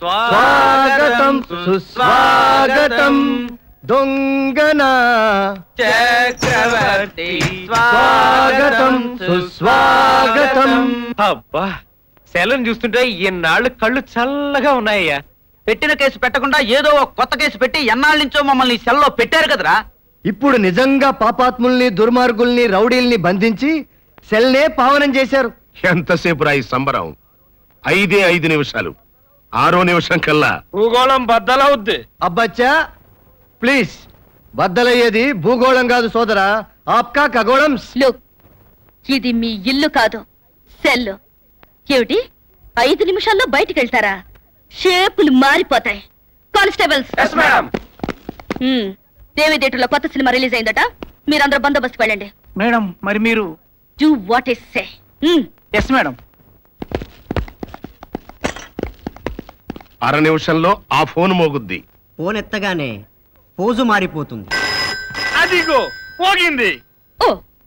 స్వాగతం సుస్వాగతం దొంగన చక్రవర్తి స్వాగతం సుస్వాగతం అబ్బా సెలను చూస్తుంటే ఎన్నాళ్ళు కళ్ళు చల్లగా ఉన్నాయ్యా పెట్టిన కేసు పెట్టకుండా ఏదో ఒక కొత్త కేసు పెట్టి ఎన్నాళ్ళ నుంచో మమ్మల్ని సెల్లో పెట్టారు కదరా ఇప్పుడు నిజంగా పాపాత్ముల్ని దుర్మార్గుల్ని రౌడీల్ని బంధించి సెల్నే పావనం చేశారు ఎంతసేపు రా ఈ సంబరం ఐదే ఐదు నిమిషాలు ఆరో నిమిషం కల్లా భూగోళం బద్దలవుద్ది అబ్బచ్చా ప్లీజ్ బద్దలయ్యేది భూగోళం కాదు సోదరా ఆప్కా ఖగోళం లుక్ ఇది మీ ఇల్లు కాదు సెల్లు ఏమిటి ఐదు నిమిషాల్లో బయటికి వెళ్తారా షేపులు మారిపోతాయి కానిస్టేబుల్స్ హ్మ్, దేవి థియేటర్లో కొత్త సినిమా రిలీజ్ అయిందట మీరందరూ బందోబస్తుకు వెళ్ళండి మేడం మరి మీరు do what is say yes madam అర నిమిషంలో ఆ ఫోన్ మోగుద్ది ఫోన్ ఎత్తగానే పోజు మారిపోతుంది అదిగో పోగింది ఓ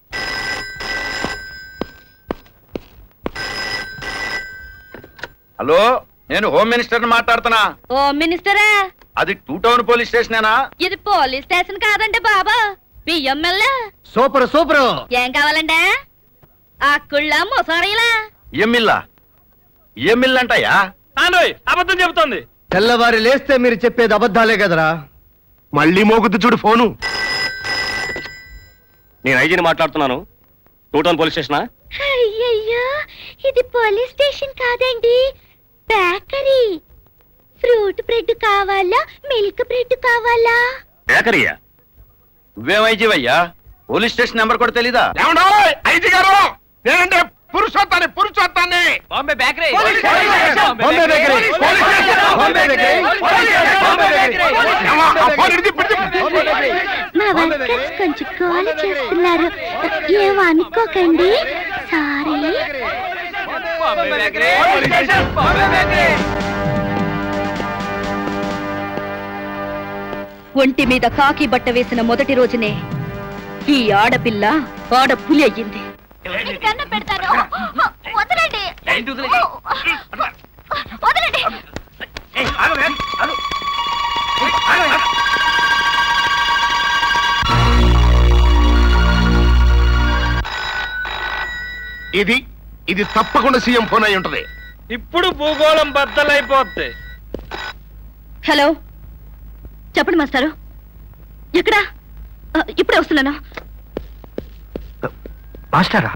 హలో నేను హోమ్ మినిస్టర్ మాట్లాడుతున్నా ఓ మినిస్టరా అది టూ టౌన్ పోలీస్ స్టేషనేనా ఇది పోలీస్ స్టేషన్ కాదండి బాబా బియ్యమ్మెల్లా సూపర్ సూపర్ ఏం కావాలండి ఆ కుళ్ళ ముసారీలా ఎమ్మిల్లా ఎమ్మిల్లంటయ్యా ఆనోయ్ అబద్ధం చెబుతోంది తెల్లవారి లేస్తే మీరు చెప్పేది అబద్ధాలే కదరా మళ్ళీ మోగుద్ది చూడు ఫోను నేను ఐజీని మాట్లాడుతున్నాను టూ టౌన్ పోలీస్ స్టేషనా అయ్యయ్యో ఇది పోలీస్ స్టేషన్ కాదండి బేకరీ ఫ్రూట్ బ్రెడ్ కావాలా మిల్క్ బ్రెడ్ కావాలా బేకరీయా నువ్వేమైజీవయ్యా పోలీస్ స్టేషన్ నెంబర్ కూడా తెలీదా ఐజీ గారు నేనంటే పురుషోత్తాన్ని పురుషోత్తాన్ని Bombay bakery Bombay bakery Bombay bakery Bombay bakery ఏమ్మా, ఆ ఫోన్ ఇడిచి పెట్టి- మా వర్కర్స్ కొంచెం గోల చేస్తున్నారు ఏమనుకోకండి sorry Bombay bakery Bombay bakery ఒంటి మీద కాకి బట్ట వేసిన మొదటి రోజునే ఈ ఆడపిల్ల ఆడ పులి అయ్యింది పెడతాను వదలండి వదలండి ఇది ఇది తప్పకుండా సీఎం ఫోన్ అయి ఉంటది ఇప్పుడు భూగోళం బద్దలైపోద్ది హలో చెప్పండి మాస్టారు ఎక్కడా ఆ, ఇప్పుడే వస్తున్నాను మాస్టరా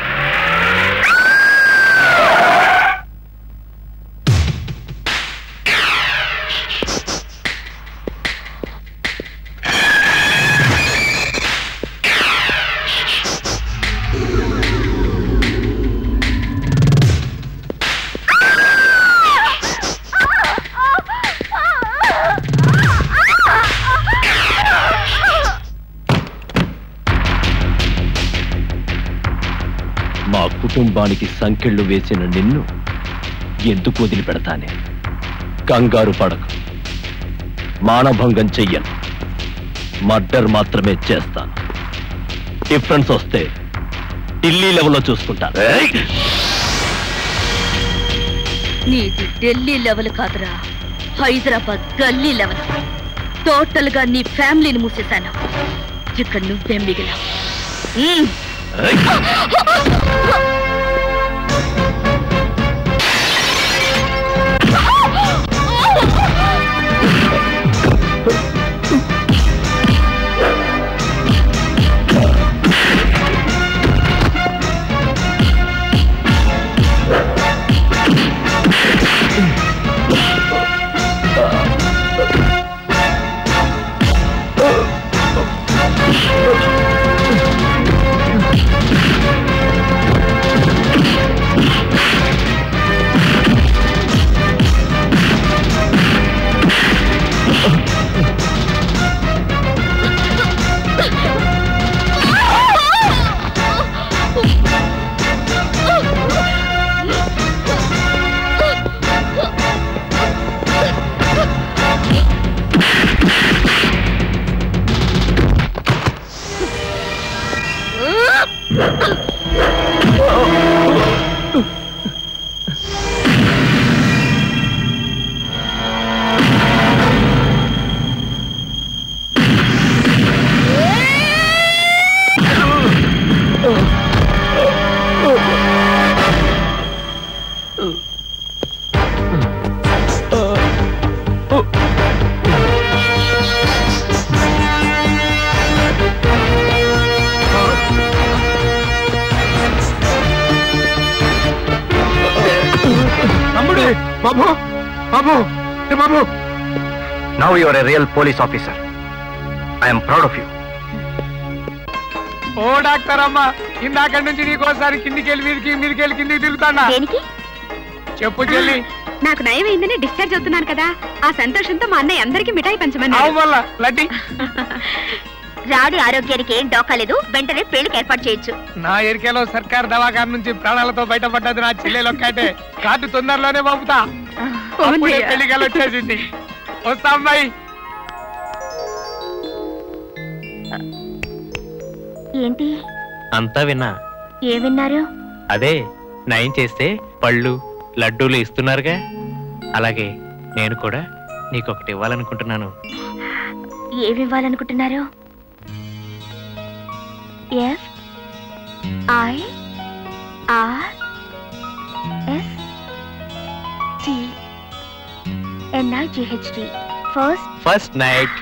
మా కుటుంబానికి సంకెళ్ళు వేసిన నిన్ను ఎందుకు వదిలిపెడతానే కంగారు పడకు మానభంగం చెయ్యను మర్డర్ మాత్రమే చేస్తాను డిఫరెన్స్ వస్తే ఢిల్లీ లెవెల్లో చూసుకుంటాను నీది ఢిల్లీ లెవెల్ కాదురా హైదరాబాద్ గల్లీ లెవెల్ టోటల్ గా నీ ఫ్యామిలీని మూసేశాను ఇక నువ్వే మిగిలావు మ్మ్. చెప్పండి బాబు బాబు ఏ బాబు now your a real police officer I'm proud of you ఓ డాక్టర్ అమ్మా ఇందాక నుంచి నీకోసారి కిందికి వెళ్ళి మీదికి మీదికి వెళ్ళి కిందికి తిరుగుతానా దేనికి చెప్పు చెల్లి నాకు నయమైందని డిశ్చార్జ్ అవుతున్నాను కదా ఆ సంతోషంతో మా అన్నయ్య అందరికీ మిఠాయి పంచమన్నారు అవు వల్ల లడ్డి రాడి ఆరోగ్యానికి ఏం డోకాలేదు వెంటనే పెళ్లికి ఏర్పాటు చేయొచ్చు నా ఎరికేలో సర్కార్ దవాఖాన నుంచి ప్రాణాలతో బయటపడ్డది నా చెల్లెలు ఒక్కటే కార్డు తొందరలోనే పంపుతా అప్పుడే పెళ్లికలు వచ్చేసింది వస్తా అమ్మాయి ఏంటి అంతా విన్నా ఏం విన్నారు అదే నయం చేస్తే పళ్ళు లడ్డూలు ఇస్తున్నారుగా అలాగే నేను కూడా నీకొకటి ఇవ్వాలనుకుంటున్నాను ఏమి ఇవ్వాలనుకుంటున్నారు F I R S T N I G H D first first night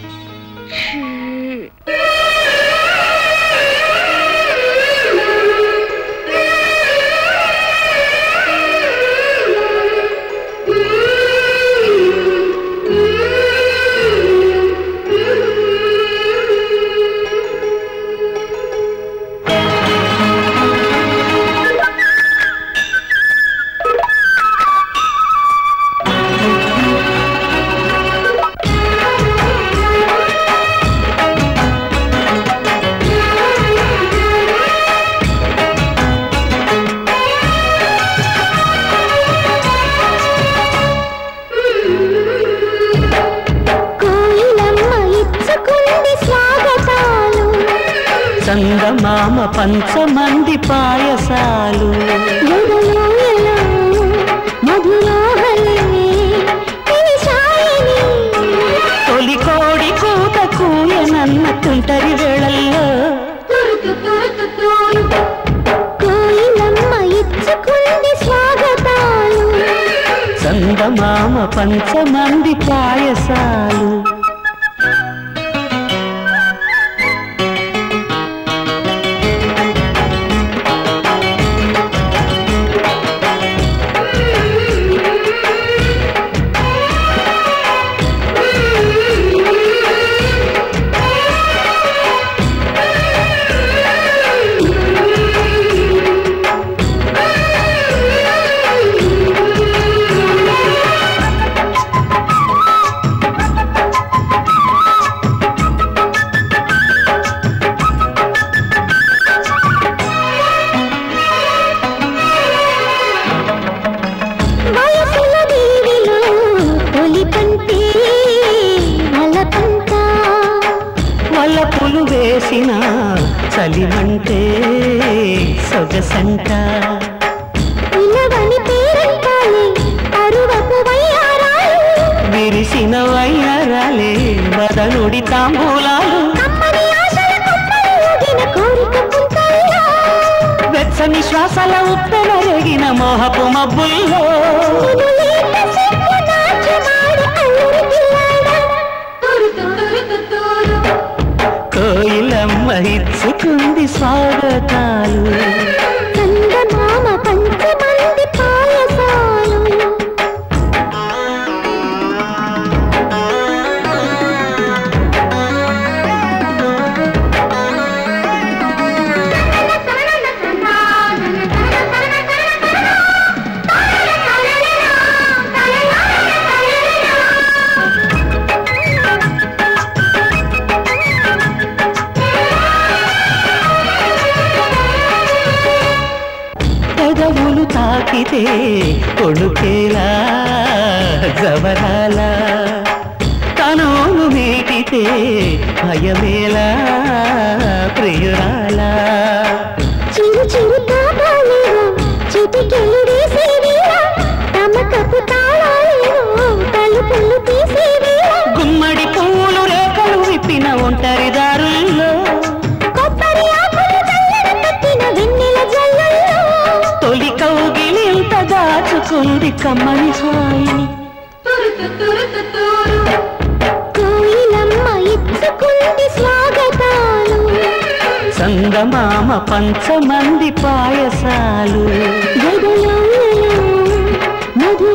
కోయిలమ్మ ఇచ్చుకుంది స్వాగతాలు చందమామ పంచమంది పాయసాలు ఎదలోయలో మధురోహలే పిలిచాయని తొలి కోడి కూత కూయనన్న తుంటరి వేళల్లో కోయిలమ్మ ఇచ్చుకుంది స్వాగతాలు చందమామ పంచమంది పాయసాలు వయసుల దీవిలో తొలి పంటే నలపంట వలపులు వేసిన చలిమంటే సొగసంట ఇలవని పేరంటాలే అరువపు వయ్యారాలు విరిసిన వయ్యారాలే వదనుడి తాంబూలాలు కమ్మని ఆశల కొమ్మలు ఊగిన కోరిక పుంతల్లో వెచ్చని శ్వాసల ఉప్పెన రేగిన మోహపు మబ్బుల్లో నులేత సిగ్గు నాట్యమాడి అల్లరి పిల్లాడా. కోయిలమ్మ ఇచ్చుకుంది స్వాగతాలు చందమామ పంచమంది పాయసాలు పెదవులు తాకితే కొడుకేలా జవరాల తనోను మీటితే భయమేలా ప్రియురాలా చిరు చిరు తాపాలేవో చిటికెలు వేసేవేళ తమకపు తాళాలేవో తలుపులు తీసేవేళ గుమ్మడి పువ్వులు రేఖలు విప్పిన ఒంటరి దారుల్లో కొబ్బరి ఆకులు చల్లన పెట్టిన వెన్నెల జల్లుల్లో తొలి కౌగిలింత దాచుకుంది కమ్మని హాయిని కోయిలమ్మ ఇచ్చుకుంది స్వాగతాలు చందమామ పంచమంది పాయసాలు గదలో మధు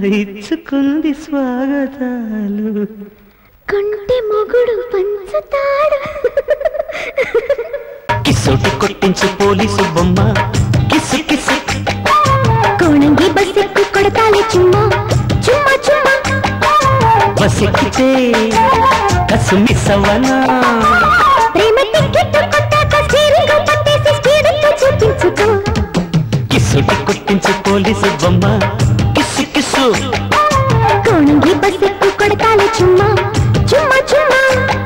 ఇచ్చుకుంది స్వాగతాలు కొంటె మొగుడు పంచుతాడు కిసోటి కొట్టించు పోలీసు బొమ్మ కిసు కిసు కోణంగి బస్సెక్కి కొడతాలి చుమ్మా చుమ్మా చుమ్మా బసెక్కితే కసు మిస్ అవ్వనా ప్రేమ టికెట్ కొట్టాక స్టీరింగ్ పట్టేసి స్పీడ్ చూపించుకో కిసోటి కొట్టించు పోలీసు బొమ్మ కిసు కిసు కోణంగి బస్సెక్కి కొడతాలి చుమ్మా చుమ్మా చుమ్మా